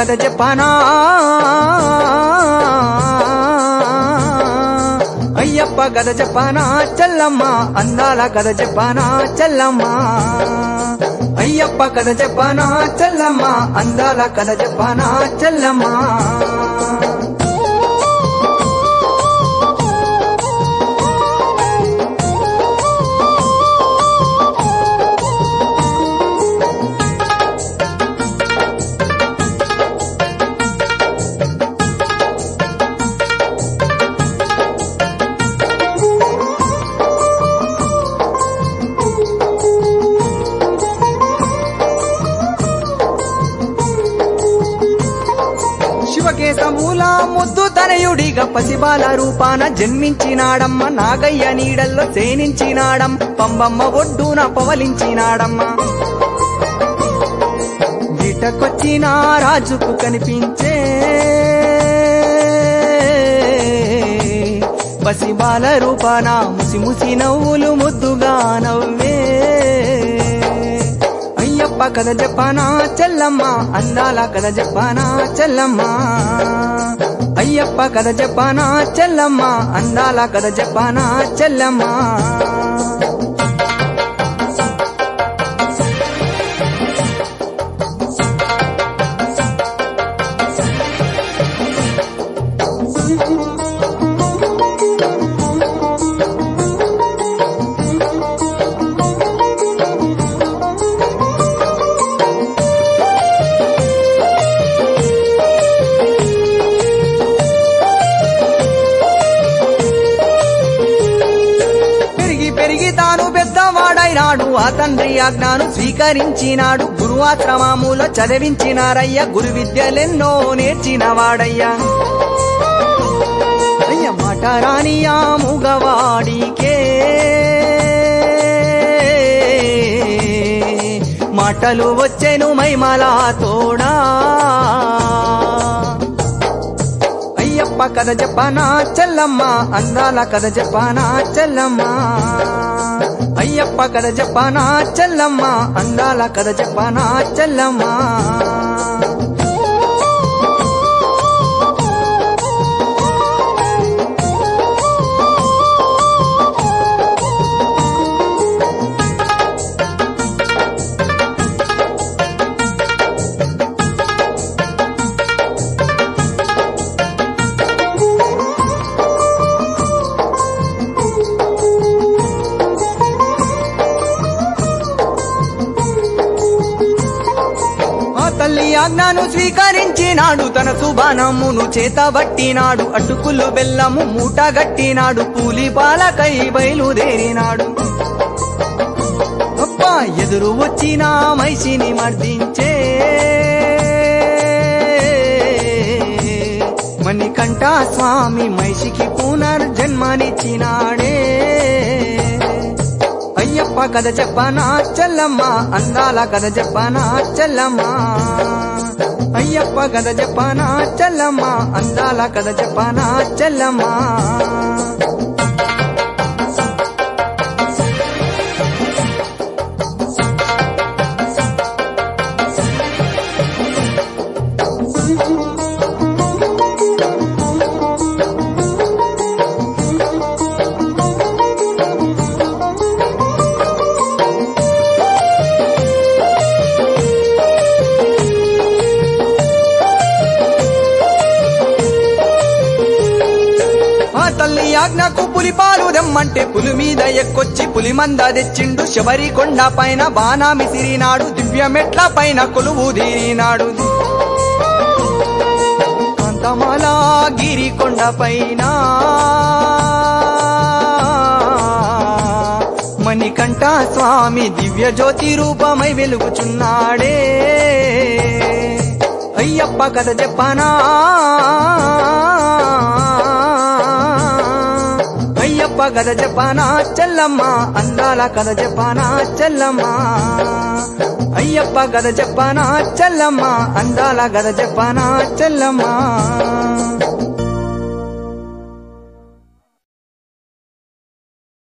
కథ చెప్పనా అయ్యప్ప కథ చెప్పనా చెల్లమ్మ అందాల కథ చెప్పనా చెల్లమ్మ అయ్యప్ప కథ చెప్పనా చెల్లమ్మ అందాల కథ చెప్పనా చెల్లమ్మ శివకేశమూల ముద్దు తనయుడిగా పసిబాల రూపాన జన్మించినాడమ్మ నాగయ్య నీడల్లో సేనించినాడమ్మ పంబమ్మ ఒడ్డున పవలించినాడమ్మ గిటకొచ్చిన రాజుకు కనిపించే పసిబాల రూపాన ముసి ముసి నవ్వులు ముద్దుగా నవ్వే అయ్యప్ప కథ చెప్పనా చెల్లమ్మ అందాల కథ చెప్పనా చెల్లమ్మ అయ్యప్ప కథ చెప్పనా చెల్లమ్మ అందాల కథ చెప్పనా చెల్లమ్మ పెరిగి పెరిగి తాను పెద్దవాడైనాడు ఆ తండ్రి ఆజ్ఞాను స్వీకరించినాడు గురువాశ్రమములో చదివించినారయ్య గురు విద్యలెన్నో నేర్చినవాడయ్యా అయ్య మాట రాని ఆ మూగవాడికే మాటలు వచ్చెను మైమలా తోడా అయ్యప్ప కథ చెప్పనా చెల్లమ్మ అందాల కథ చెప్పనా చెల్లమ్మ అయ్యప్ప కథ చెప్పనా చెల్లమ్మ అందాల కథ చెప్పనా చెల్లమ్మ ఆ తల్లి ఆజ్ఞను స్వీకరించినాడు తన సుబానమ్మును చేతబట్టినాడు అటుకులు బెల్లము మూట గట్టినాడు పూలి పాలకై బయలుదేరినాడు అబ్బా ఎదురు వచ్చిన మైసిని మర్దించే మణికంఠ స్వామి మైషికి పునర్జన్మనిచ్చినాడే అయ్యప్ప కథ చెప్పనా చెల్లమ్మ అందాల కథ చెప్పనా చెల్లమ్మ అయ్యప్ప కథ చెప్పనా చెల్లమ్మ అందాల కథ చెప్పనా చెల్లమ్మ ఆ తల్లి ఆజ్ఞకు పులి పాలు దెమ్మంటే పులి మీద ఎక్కొచ్చి పులి మంద తెచ్చిండు శబరి కొండ పైన బాణా మిసిరినాడు దివ్య మెట్ల పైన కొలువు తీరినాడు కాంతమాల గిరి కొండ పైన మణికంఠ స్వామి దివ్య జ్యోతి రూపమై వెలుగుచున్నాడే అయ్యప్ప కథ చెప్పనా అయ్యప్ప కథ చెప్పనా చెల్లమ్మ అందాల కథ చెప్పనా చెల్లమ్మ అయ్యప్ప కథ చెప్పనా చెల్లమ్మ అందాల కథ చెప్పనా చెల్లమ్మ